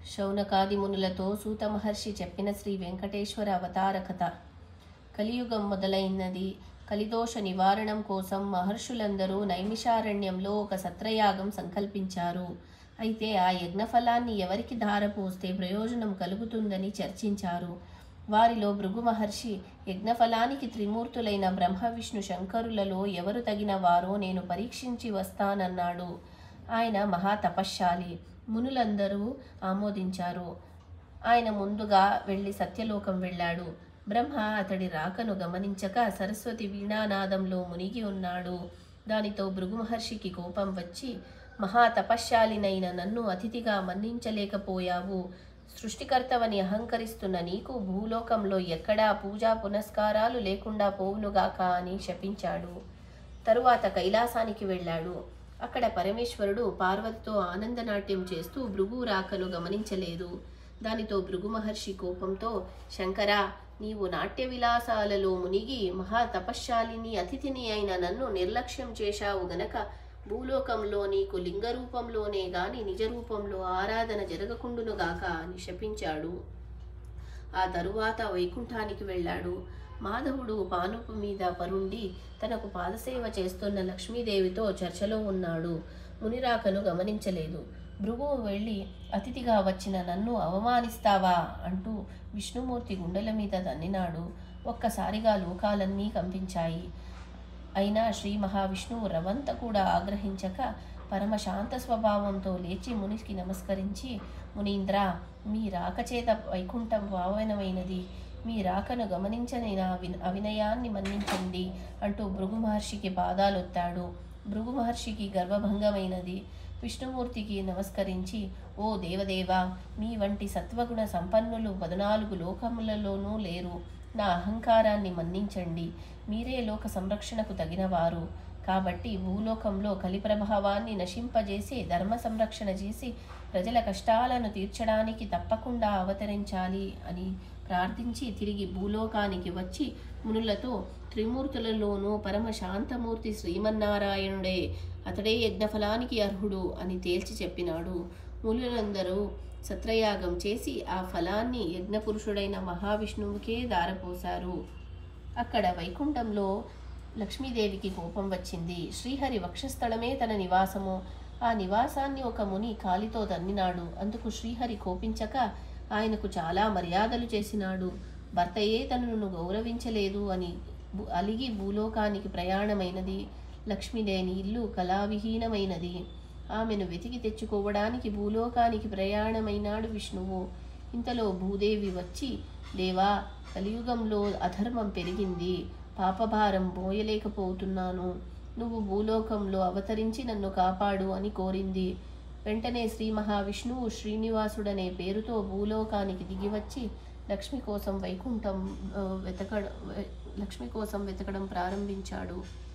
శౌనకాది మునులతో సూత మహర్షి చెప్పిన శ్రీ వెంకటేశ్వర అవతార కథ కలియుగం మొదలైనది కలిదోష నివారణం కోసం మహర్షులందరూ నైమిషారణ్యంలో ఒక సత్రయాగం సంకల్పించారు అయితే ఆ యజ్ఞఫలాన్ని ఎవరికి ధారపోస్తే ప్రయోజనం కలుగుతుందని చర్చించారు వారిలో భృగు మహర్షి యజ్ఞఫలానికి త్రిమూర్తులైన బ్రహ్మ విష్ణు శంకరులలో ఎవరు తగిన వారో నేను పరీక్షించి వస్తానన్నాడు ఆయన మహా తపశ్శాలి మునులందరూ ఆమోదించారు ఆయన ముందుగా వెళ్ళి సత్యలోకం వెళ్ళాడు బ్రహ్మ అతడి రాకను గమనించక సరస్వతి వీణానాదంలో మునిగి ఉన్నాడు దానితో భృగు మహర్షికి కోపం వచ్చి మహా తపశ్శాలినైన నన్ను అతిథిగా మన్నించలేకపోయావు సృష్టికర్తవని అహంకరిస్తున్న నీకు భూలోకంలో ఎక్కడా పూజా పునస్కారాలు లేకుండా పోవునుగాక అని శపించాడు తరువాత కైలాసానికి వెళ్ళాడు అక్కడ పరమేశ్వరుడు పార్వతితో ఆనందనాట్యం చేస్తూ భృగు రాకను గమనించలేదు దానితో భృగు మహర్షి కోపంతో శంకరా నీవు నాట్య విలాసాలలో మునిగి మహా తపశ్శాలిని అతిథిని అయిన నన్ను నిర్లక్ష్యం చేశావు గనక భూలోకంలో నీకు లింగ రూపంలోనే గాని నిజ రూపంలో ఆరాధన జరగకుండునుగాక అని శపించాడు ఆ తరువాత వైకుంఠానికి వెళ్ళాడు మాధవుడు పానుపు మీద పరుండి తనకు పాదసేవ చేస్తున్న లక్ష్మీదేవితో చర్చలో ఉన్నాడు మునిరాకను గమనించలేదు భృగువు వెళ్ళి అతిథిగా వచ్చిన నన్ను అవమానిస్తావా అంటూ విష్ణుమూర్తి గుండెల మీద తన్నినాడు ఒక్కసారిగా లోకాలన్నీ కంపించాయి అయినా శ్రీ మహావిష్ణువు రవంత కూడా ఆగ్రహించక పరమ శాంత స్వభావంతో లేచి మునికి నమస్కరించి మునీంద్ర మీ రాకచేత వైకుంఠం పావనమైనది మీ రాకను గమనించని నా విన- అవినయాన్ని మన్నించండి అంటూ భృగు మహర్షికి పాదాలొత్తాడు భృగు మహర్షికి గర్వభంగమైనది విష్ణుమూర్తికి నమస్కరించి ఓ దేవదేవా మీ వంటి సత్వగుణ సంపన్నులు పద్నాలుగు లోకములలోనూ లేరు నా అహంకారాన్ని మన్నించండి మీరే లోక సంరక్షణకు తగినవారు కాబట్టి భూలోకంలో కలి ప్రభావాన్ని నశింపజేసి ధర్మ సంరక్షణ చేసి ప్రజల కష్టాలను తీర్చడానికి తప్పకుండా అవతరించాలి అని ప్రార్థించి తిరిగి భూలోకానికి వచ్చి మునులతో త్రిమూర్తులలోనూ పరమ శాంతమూర్తి శ్రీమన్నారాయణుడే అతడే యజ్ఞఫలానికి అర్హుడు అని తేల్చి చెప్పినాడు మునులందరూ సత్రయాగం చేసి ఆ ఫలాన్ని యజ్ఞపురుషుడైన మహావిష్ణువుకే దారపోశారు అక్కడ వైకుంఠంలో లక్ష్మీదేవికి కోపం వచ్చింది శ్రీహరి వక్షస్థలమే తన నివాసము ఆ నివాసాన్ని ఒక ముని కాలితో తన్నినాడు అందుకు శ్రీహరి కోపించక ఆయనకు చాలా మర్యాదలు చేసినాడు భర్తయే తనను గౌరవించలేదు అని భూ- అలిగి భూలోకానికి ప్రయాణమైనది లక్ష్మి లేని ఇల్లు కళావిహీనమైనది ఆమెను వెతికి తెచ్చుకోవడానికి భూలోకానికి ప్రయాణమైనాడు విష్ణువు ఇంతలో భూదేవి వచ్చి దేవా కలియుగంలో అధర్మం పెరిగింది పాపభారం మోయలేకపోతున్నాను నువ్వు భూలోకంలో అవతరించి నన్ను కాపాడు అని కోరింది వెంటనే శ్రీ మహావిష్ణువు శ్రీనివాసుడనే పేరుతో భూలోకానికి దిగివచ్చి లక్ష్మి కోసం వైకుంఠం ఆ, వెతకడం లక్ష్మి కోసం వెతకడం ప్రారంభించాడు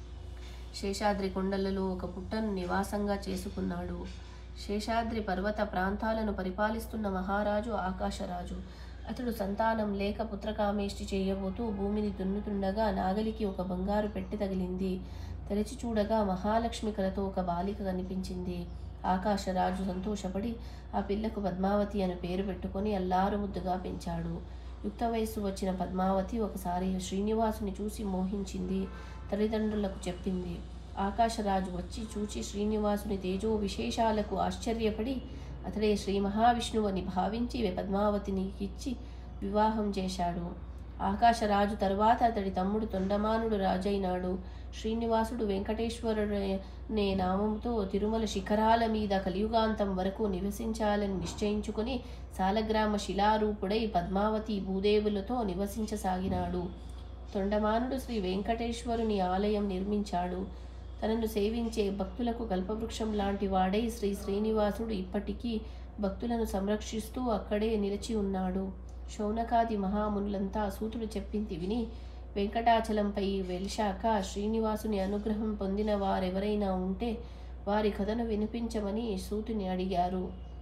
శేషాద్రి కొండలలో ఒక పుట్టను నివాసంగా చేసుకున్నాడు శేషాద్రి పర్వత ప్రాంతాలను పరిపాలిస్తున్న మహారాజు ఆకాశరాజు అతడు సంతానం లేక పుత్రకామేష్టి చేయబోతూ భూమిని దున్నుతుండగా నాగలికి ఒక బంగారు పెట్టి తగిలింది తెరచి చూడగా మహాలక్ష్మి కలతో ఒక బాలిక కనిపించింది ఆకాశరాజు సంతోషపడి ఆ పిల్లకు పద్మావతి అని పేరు పెట్టుకొని అల్లారు ముద్దుగా పెంచాడు యుక్త వయస్సు వచ్చిన పద్మావతి ఒకసారి శ్రీనివాసుని చూసి మోహించింది తల్లిదండ్రులకు చెప్పింది ఆకాశరాజు వచ్చి చూచి శ్రీనివాసుని తేజో విశేషాలకు ఆశ్చర్యపడి అతడే శ్రీ మహావిష్ణువు అని భావించి పద్మావతిని ఇచ్చి వివాహం చేశాడు ఆకాశరాజు తరువాత అతడి తమ్ముడు తొండమానుడు రాజైనాడు శ్రీనివాసుడు వెంకటేశ్వరుడు నే నామంతో తిరుమల శిఖరాల మీద కలియుగాంతం వరకు నివసించాలని నిశ్చయించుకుని సాలగ్రామ శిలారూపుడై పద్మావతి భూదేవులతో నివసించసాగినాడు తొండమానుడు శ్రీ వెంకటేశ్వరుని ఆలయం నిర్మించాడు తనను సేవించే భక్తులకు కల్పవృక్షం లాంటి వాడై శ్రీ శ్రీనివాసుడు ఇప్పటికీ భక్తులను సంరక్షిస్తూ అక్కడే నిలిచి ఉన్నాడు శౌనకాది మహామునులంతా సూతుడు చెప్పింది విని వెంకటాచలంపై వెలిశాక శ్రీనివాసుని అనుగ్రహం పొందిన వారెవరైనా ఉంటే వారి కథను వినిపించమని సూతుని అడిగారు